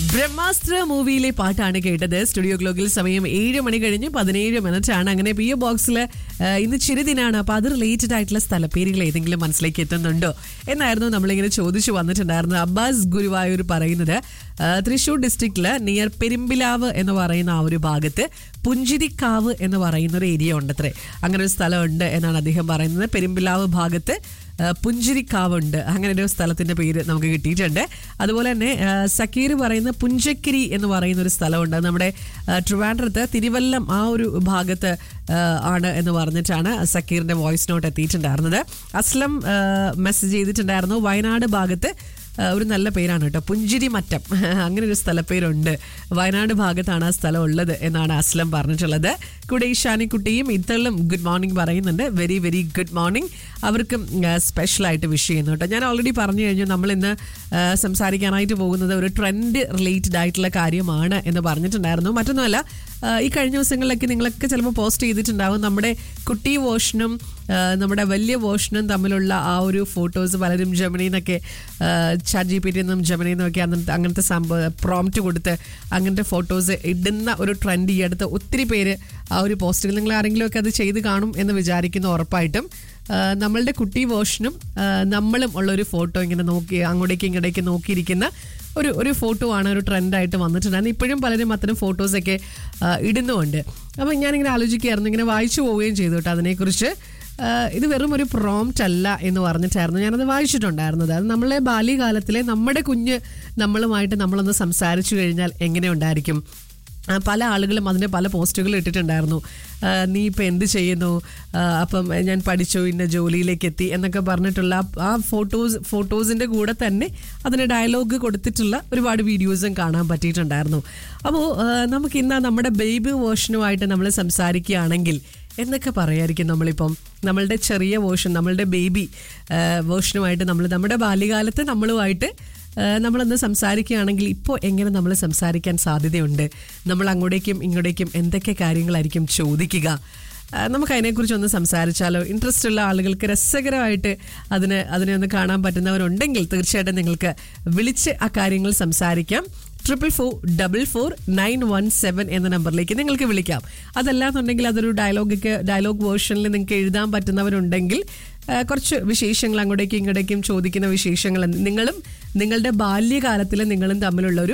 ബ്രഹ്മാസ്ത്ര മൂവിയിലെ പാട്ടാണ് കേട്ടത് സ്റ്റുഡിയോ ക്ലോക്കിൽ സമയം ഏഴ് മണി കഴിഞ്ഞ് പതിനേഴ് മിനിറ്റ് ആണ് അങ്ങനെ പി ഒ ബോക്സിൽ ഇന്ന് ചിരുദിനാണ് അപ്പൊ അത് റിലേറ്റഡ് ആയിട്ടുള്ള സ്ഥലപ്പേരുകൾ ഏതെങ്കിലും മനസ്സിലേക്ക് എത്തുന്നുണ്ടോ എന്നായിരുന്നു നമ്മളിങ്ങനെ ചോദിച്ചു വന്നിട്ടുണ്ടായിരുന്നത് അബ്ബാസ് ഗുരുവായൂർ പറയുന്നത് ആ, തൃശൂർ ഡിസ്ട്രിക്റ്റില് നിയർ പെരുമ്പിലാവ് എന്ന് പറയുന്ന ആ ഒരു ഭാഗത്ത് പുഞ്ചിരിക്കാവ് എന്ന് പറയുന്ന ഒരു ഏരിയ ഉണ്ടത്രേ അങ്ങനെ ഒരു സ്ഥലമുണ്ട് എന്നാണ് അദ്ദേഹം പറയുന്നത് പെരുമ്പിലാവ് ഭാഗത്ത് ആ, പുഞ്ചിരിക്കാവുണ്ട് അങ്ങനെ ഒരു സ്ഥലത്തിന്റെ പേര് നമുക്ക് കിട്ടിയിട്ടുണ്ട് അതുപോലെ തന്നെ ആ, സക്കീർ പറയുന്ന പുഞ്ചക്കിരി എന്ന് പറയുന്ന ഒരു സ്ഥലമുണ്ട് അത് നമ്മുടെ ആ, ട്രിവാൻഡ്രത്ത് തിരുവല്ലം ആ ഒരു ഭാഗത്ത് ആ, ആണ് എന്ന് പറഞ്ഞിട്ടാണ് സക്കീറിന്റെ വോയിസ് നോട്ട് എത്തിയിട്ടുണ്ടായിരുന്നത് അസ്ലം മെസ്സേജ് ചെയ്തിട്ടുണ്ടായിരുന്നു വയനാട് ഭാഗത്ത് ആ, ഒരു നല്ല പേരാണ് കേട്ടോ പുഞ്ചിരി മറ്റം അങ്ങനെ ഒരു സ്ഥലപ്പേരുണ്ട് വയനാട് ഭാഗത്താണ് ആ സ്ഥലം ഉള്ളത് എന്നാണ് അസ്ലം പറഞ്ഞിട്ടുള്ളത് കൂടെ ഈശാനിക്കുട്ടിയും ഇത്തളും ഗുഡ് മോർണിംഗ് പറയുന്നുണ്ട് വെരി വെരി ഗുഡ് മോർണിംഗ് അവർക്കും സ്പെഷ്യൽ ആയിട്ട് വിഷ് ചെയ്യുന്നു കേട്ടോ ഞാൻ ഓൾറെഡി പറഞ്ഞു കഴിഞ്ഞു നമ്മൾ ഇന്ന് ആ, സംസാരിക്കാനായിട്ട് പോകുന്നത് ഒരു ട്രെൻഡ് റിലേറ്റഡ് ആയിട്ടുള്ള കാര്യമാണ് എന്ന് പറഞ്ഞിട്ടുണ്ടായിരുന്നു മറ്റൊന്നുമല്ല ആ, ഈ കഴിഞ്ഞ ദിവസങ്ങളിലൊക്കെ നിങ്ങളൊക്കെ ചിലപ്പോൾ പോസ്റ്റ് ചെയ്തിട്ടുണ്ടാവും നമ്മുടെ കുട്ടി വേർഷനും ആ, നമ്മുടെ വലിയ വേർഷനും തമ്മിലുള്ള ആ ഒരു ഫോട്ടോസ് പലരും ജമിനിന്നൊക്കെ ചാറ്റ് ജി പി ടി നിന്നും ജമിനിയിൽ നിന്നൊക്കെ അങ്ങനത്തെ അങ്ങനത്തെ സംഭവം പ്രോംപ്റ്റ് കൊടുത്ത് അങ്ങനത്തെ ഫോട്ടോസ് ഇടുന്ന ഒരു ട്രെൻഡ് ഈ അടുത്ത് ഒത്തിരി പേര് ആ ഒരു പോസ്റ്റുകൾ നിങ്ങൾ ആരെങ്കിലും ഒക്കെ അത് ചെയ്ത് കാണും എന്ന് വിചാരിക്കുന്നു ഉറപ്പായിട്ടും ആ, നമ്മളുടെ കുട്ടി വേർഷനും ആ, നമ്മളും ഉള്ള ഒരു ഫോട്ടോ ഇങ്ങനെ നോക്കി അങ്ങോട്ടേക്ക് ഇങ്ങോട്ടേക്ക് നോക്കിയിരിക്കുന്ന ഒരു ഒരു ഫോട്ടോ ആണ് ഒരു ട്രെൻഡായിട്ട് വന്നിട്ടുണ്ടായിരുന്നു ഇപ്പോഴും പലരും അത്തരം ഫോട്ടോസൊക്കെ ആ, ഇടുന്നുമുണ്ട് അപ്പം ഞാനിങ്ങനെ ആലോചിക്കുകയായിരുന്നു ഇങ്ങനെ വായിച്ചു പോവുകയും ചെയ്തു കേട്ടോ അതിനെക്കുറിച്ച് ആ, ഇത് വെറും ഒരു പ്രോംപ്റ്റ് അല്ല എന്ന് പറഞ്ഞിട്ടായിരുന്നു ഞാനത് വായിച്ചിട്ടുണ്ടായിരുന്നത് അത് നമ്മളെ ബാല്യകാലത്തിലെ നമ്മുടെ കുഞ്ഞ് നമ്മളുമായിട്ട് നമ്മളൊന്ന് സംസാരിച്ചു കഴിഞ്ഞാൽ എങ്ങനെ ഉണ്ടായിരിക്കും ആ, പല ആളുകളും അതിൻ്റെ പല പോസ്റ്റുകൾ ഇട്ടിട്ടുണ്ടായിരുന്നു ആ, നീ ഇപ്പം എന്ത് ചെയ്യുന്നു ആ, അപ്പം ഞാൻ പഠിച്ചു ഇന്ന ജോലിയിലേക്ക് എത്തി എന്നൊക്കെ പറഞ്ഞിട്ടുള്ള ആ- ആ ഫോട്ടോസ് ഫോട്ടോസിൻ്റെ കൂടെ തന്നെ അതിന് ഡയലോഗ് കൊടുത്തിട്ടുള്ള ഒരുപാട് വീഡിയോസും കാണാൻ പറ്റിയിട്ടുണ്ടായിരുന്നു അപ്പോൾ നമുക്ക് ഇന്ന് നമ്മുടെ ബേബി വേർഷനുമായിട്ട് നമ്മൾ സംസാരിക്കുകയാണെങ്കിൽ എന്നൊക്കെ പറയായിരിക്കും നമ്മളിപ്പം നമ്മളുടെ ചെറിയ വേർഷൻ നമ്മളുടെ ബേബി വേർഷനുമായിട്ട് നമ്മൾ നമ്മുടെ ബാല്യകാലത്ത് നമ്മളുമായിട്ട് ആ, നമ്മളൊന്ന് സംസാരിക്കുകയാണെങ്കിൽ ഇപ്പോൾ എങ്ങനെ നമ്മൾ സംസാരിക്കാൻ സാധ്യതയുണ്ട് നമ്മൾ അങ്ങോട്ടേക്കും ഇങ്ങോട്ടേക്കും എന്തൊക്കെ കാര്യങ്ങളായിരിക്കും ചോദിക്കുക ആ, നമുക്ക് അതിനെക്കുറിച്ച് ഒന്ന് സംസാരിച്ചാലോ ഇൻട്രസ്റ്റ് ഉള്ള ആളുകൾക്ക് രസകരമായിട്ട് അതിന് അതിനെ ഒന്ന് കാണാൻ പറ്റുന്നവരുണ്ടെങ്കിൽ തീർച്ചയായിട്ടും നിങ്ങൾക്ക് വിളിച്ച് ആ കാര്യങ്ങൾ സംസാരിക്കാം triple four double four nine one seven എന്ന നമ്പറിലേക്ക് നിങ്ങൾക്ക് വിളിക്കാം അതല്ലാന്നുണ്ടെങ്കിൽ അതൊരു ഡയലോഗൊക്കെ ഡയലോഗ് വേർഷനിൽ നിങ്ങൾക്ക് എഴുതാൻ പറ്റുന്നവരുണ്ടെങ്കിൽ ആ, കുറച്ച് വിശേഷങ്ങൾ അങ്ങോട്ടേക്കും ഇങ്ങോട്ടേക്കും ചോദിക്കുന്ന വിശേഷങ്ങൾ നിങ്ങളും നിങ്ങളുടെ ബാല്യകാലത്തിൽ നിങ്ങളും തമ്മിലുള്ള ഒരു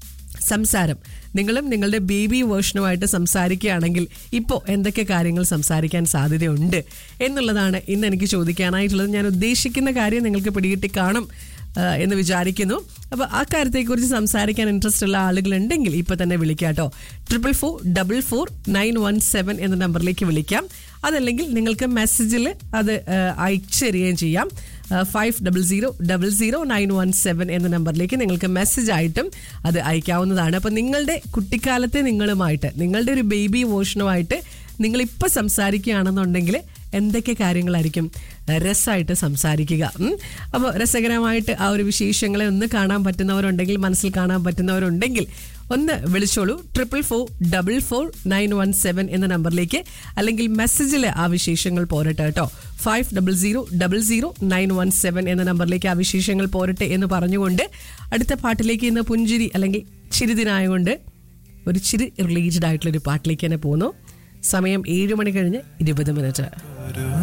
സംസാരം നിങ്ങളും നിങ്ങളുടെ ബേബി വേർഷനുമായിട്ട് സംസാരിക്കുകയാണെങ്കിൽ ഇപ്പോൾ എന്തൊക്കെ കാര്യങ്ങൾ സംസാരിക്കാൻ സാധ്യതയുണ്ട് എന്നുള്ളതാണ് ഇന്ന് എനിക്ക് ചോദിക്കാനായിട്ടുള്ളത് ഞാൻ ഉദ്ദേശിക്കുന്ന കാര്യം നിങ്ങൾക്ക് പിടികിട്ടി കാണും ആ, എന്ന് വിചാരിക്കുന്നു അപ്പോൾ ആ കാര്യത്തെക്കുറിച്ച് സംസാരിക്കാൻ ഇൻട്രസ്റ്റ് ഉള്ള ആളുകളുണ്ടെങ്കിൽ ഇപ്പോൾ തന്നെ വിളിക്കാം കേട്ടോ triple four double four nine one seven എന്ന നമ്പറിലേക്ക് വിളിക്കാം അതല്ലെങ്കിൽ നിങ്ങൾക്ക് മെസ്സേജിൽ അത് ആ, അയച്ചു തരികയും ചെയ്യാം five double zero double zero nine one seven എന്ന നമ്പറിലേക്ക് നിങ്ങൾക്ക് മെസ്സേജ് ആയിട്ടും അത് അയക്കാവുന്നതാണ് അപ്പോൾ നിങ്ങളുടെ കുട്ടിക്കാലത്തെ നിങ്ങളുമായിട്ട് നിങ്ങളുടെ ഒരു ബേബി വേർഷനുമായിട്ട് നിങ്ങളിപ്പോൾ സംസാരിക്കുകയാണെന്നുണ്ടെങ്കിൽ എന്തൊക്കെ കാര്യങ്ങളായിരിക്കും രസമായിട്ട് സംസാരിക്കുക അപ്പോൾ രസകരമായിട്ട് ആ ഒരു വിശേഷങ്ങളെ ഒന്ന് കാണാൻ പറ്റുന്നവരുണ്ടെങ്കിൽ മനസ്സിൽ കാണാൻ പറ്റുന്നവരുണ്ടെങ്കിൽ ഒന്ന് വിളിച്ചോളൂ triple four double four nine one seven എന്ന നമ്പറിലേക്ക് അല്ലെങ്കിൽ മെസ്സേജിൽ ആ വിശേഷങ്ങൾ പോരട്ടെ കേട്ടോ five double zero double zero nine one seven എന്ന നമ്പറിലേക്ക് ആ വിശേഷങ്ങൾ പോരട്ടെ എന്ന് പറഞ്ഞുകൊണ്ട് അടുത്ത പാട്ടിലേക്ക് ഇന്ന് പുഞ്ചിരി അല്ലെങ്കിൽ ചിരിദിനായതുകൊണ്ട് ഒരു ചിരി റിലേറ്റഡ് ആയിട്ടുള്ള ഒരു പാട്ടിലേക്ക് തന്നെ പോകുന്നു സമയം ഏഴ് മണി കഴിഞ്ഞ് ഇരുപത് മിനിറ്റ് ഒരു